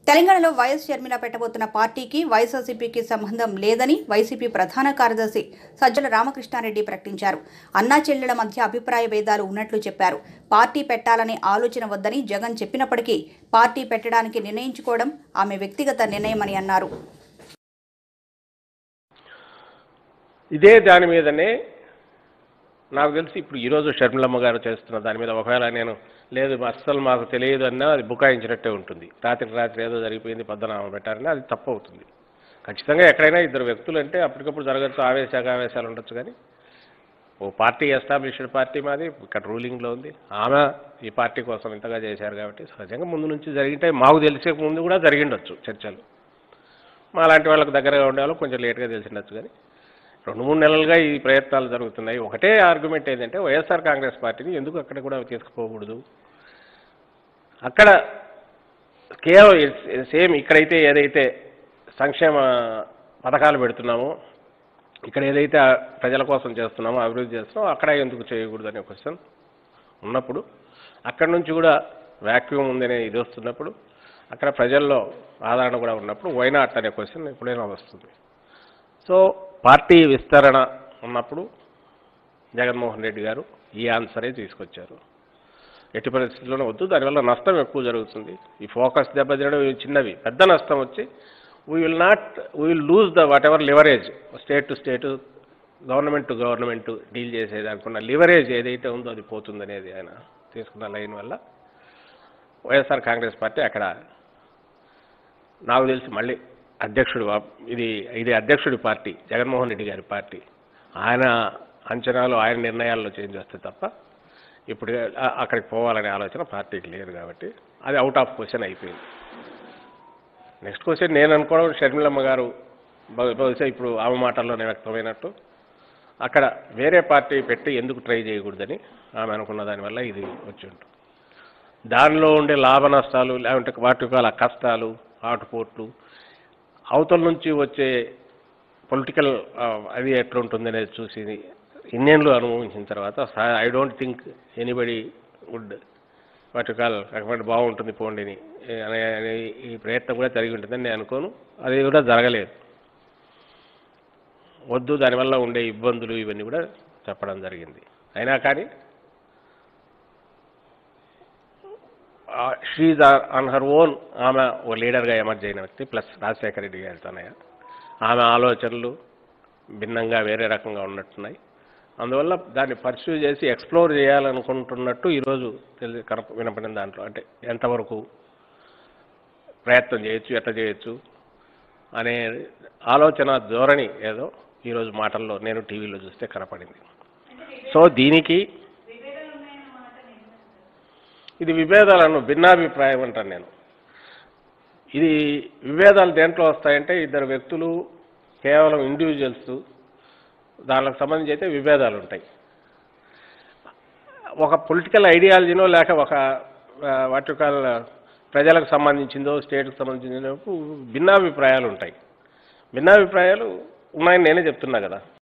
తెలంగాణలో వైఎస్ షర్మిల పెట్టబోతున్న పార్టీకి వైఎస్ఆర్సీపీకి సంబంధం లేదని వైసీపీ ప్రధాన కార్యదర్శి సజ్జల రామకృష్ణారెడ్డి ప్రకటించారు అన్నా చెల్లెల మధ్య అభిప్రాయ భేదాలు ఉన్నట్లు చెప్పారు పార్టీ పెట్టాలనే ఆలోచన వద్దని జగన్ చెప్పినప్పటికీ పార్టీ పెట్టడానికి నిర్ణయించుకోవడం ఆమె వ్యక్తిగత నిర్ణయమని అన్నారు ఇదే దాని మీదనే నాకు తెలిసి ఇప్పుడు ఈరోజు షర్మిలమ్మ గారు చేస్తున్న దాని మీద ఒకవేళ నేను లేదు అస్సలు మాకు తెలియదు అన్నా అది బుకాయించినట్టే ఉంటుంది రాత్రికి రాత్రి ఏదో జరిగిపోయింది పద్దనామా పెట్టారని అది తప్పు అవుతుంది ఖచ్చితంగా ఎక్కడైనా ఇద్దరు వ్యక్తులు అంటే అప్పటికప్పుడు జరగచ్చు ఆవేశాక ఆవేశాలు ఉండొచ్చు కానీ ఓ పార్టీ ఎస్టాబ్లిష్డ్ పార్టీ మాది ఇక్కడ రూలింగ్లో ఉంది ఆమె ఈ పార్టీ కోసం ఇంతగా చేశారు కాబట్టి సహజంగా ముందు నుంచి జరిగితే మాకు తెలిసే ముందు కూడా జరిగిండొచ్చు చర్చలు మా లాంటి వాళ్ళకి దగ్గరగా ఉండే వాళ్ళు కొంచెం లేట్గా తెలిసిండొచ్చు కానీ రెండు మూడు నెలలుగా ఈ ప్రయత్నాలు జరుగుతున్నాయి ఒకటే ఆర్గ్యుమెంట్ ఏంటంటే వైఎస్ఆర్ కాంగ్రెస్ పార్టీని ఎందుకు అక్కడ కూడా తీసుకుపోకూడదు అక్కడ కేవలం సేమ్ ఇక్కడైతే ఏదైతే సంక్షేమ పథకాలు పెడుతున్నామో ఇక్కడ ఏదైతే ఆ ప్రజల కోసం చేస్తున్నామో అభివృద్ధి చేస్తున్నామో అక్కడ ఎందుకు చేయకూడదు అనే క్వశ్చన్ ఉన్నప్పుడు అక్కడి నుంచి కూడా వ్యాక్యూమ్ ఉందనే ఇది వస్తున్నప్పుడు అక్కడ ప్రజల్లో ఆదరణ కూడా ఉన్నప్పుడు వైనాట్ అనే క్వశ్చన్ ఎప్పుడైనా వస్తుంది సో పార్టీ విస్తరణ ఉన్నప్పుడు జగన్మోహన్ రెడ్డి గారు ఈ ఆన్సరే తీసుకొచ్చారు ఎట్టి పరిస్థితుల్లోనే వద్దు దానివల్ల నష్టం ఎక్కువ జరుగుతుంది ఈ ఫోకస్ దెబ్బతినడం ఇవి చిన్నవి పెద్ద నష్టం వచ్చి we will not we will lose the whatever leverage state to state government to government deal చేసేది అనుకున్న లివరేజ్ ఏదైతే ఉందో అది పోతుందనేది ఆయన తీసుకున్న లైన్ వల్ల వైఎస్ఆర్ కాంగ్రెస్ పార్టీ అక్కడ నాకు తెలిసి మళ్ళీ అధ్యక్షుడు వా- ఇది ఇది అధ్యక్షుడి పార్టీ జగన్మోహన్ రెడ్డి గారి పార్టీ ఆయన అంచనాలు ఆయన నిర్ణయాల్లో చేంజ్ వస్తే తప్ప ఇప్పుడు ఆ- అక్కడికి పోవాలనే ఆలోచన పార్టీకి లేదు కాబట్టి అది అవుట్ ఆఫ్ క్వశ్చన్ అయిపోయింది నెక్స్ట్ క్వశ్చన్ నేను అనుకోవడం షర్మిలమ్మ గారు బహు- బహుశా ఇప్పుడు ఆమె మాటల్లోనే వ్యక్తమైనట్టు అక్కడ వేరే పార్టీ పెట్టి ఎందుకు ట్రై చేయకూడదని ఆమె అనుకున్న దానివల్ల ఇది వచ్చి ఉంటుంది దానిలో ఉండే లాభ నష్టాలు లేకుంటే వాటి యొక్క కష్టాలు ఆటుపోట్లు అవతల నుంచి వచ్చే పొలిటికల్ అది ఎట్లుంటుంది అనేది చూసి ఇన్నేళ్ళు అనుభవించిన తర్వాత I don't think anybody would వాటి కాల్ అటువంటి బాగుంటుంది పోండిని అనే అనే ఈ ప్రయత్నం కూడా జరిగి ఉంటుందని నేను అనుకోను అది కూడా జరగలేదు వద్దు దానివల్ల ఉండే ఇబ్బందులు ఇవన్నీ కూడా చెప్పడం జరిగింది అయినా కానీ షీజ్ ఆన్ హర్ ఓన్ ఆమె ఓ లీడర్గా ఎమర్జ్ అయిన వ్యక్తి ప్లస్ రాజశేఖర రెడ్డి గారి తనయ్య ఆమె ఆలోచనలు భిన్నంగా వేరే రకంగా ఉన్నట్టున్నాయి అందువల్ల దాన్ని పర్సూ చేసి ఎక్స్ప్లోర్ చేయాలనుకుంటున్నట్టు ఈరోజు తెలి కనప వినపడిన దాంట్లో అంటే ఎంతవరకు ప్రయత్నం చేయొచ్చు ఎట్లా చేయొచ్చు అనే ఆలోచన ధోరణి ఏదో ఈరోజు మాటల్లో నేను టీవీలో చూస్తే కనపడింది సో దీనికి ఇది విభేదాలను భిన్నాభిప్రాయం అంటాను నేను ఇది విభేదాలు దేంట్లో వస్తాయంటే ఇద్దరు వ్యక్తులు కేవలం ఇండివిజువల్స్ దానికి సంబంధించి అయితే విభేదాలు ఉంటాయి ఒక పొలిటికల్ ఐడియాలజీనో లేక ఒక వాటి ప్రజలకు సంబంధించిందో స్టేట్కి సంబంధించిందో భిన్నాభిప్రాయాలు ఉంటాయి భిన్నాభిప్రాయాలు ఉన్నాయని నేనే చెప్తున్నా కదా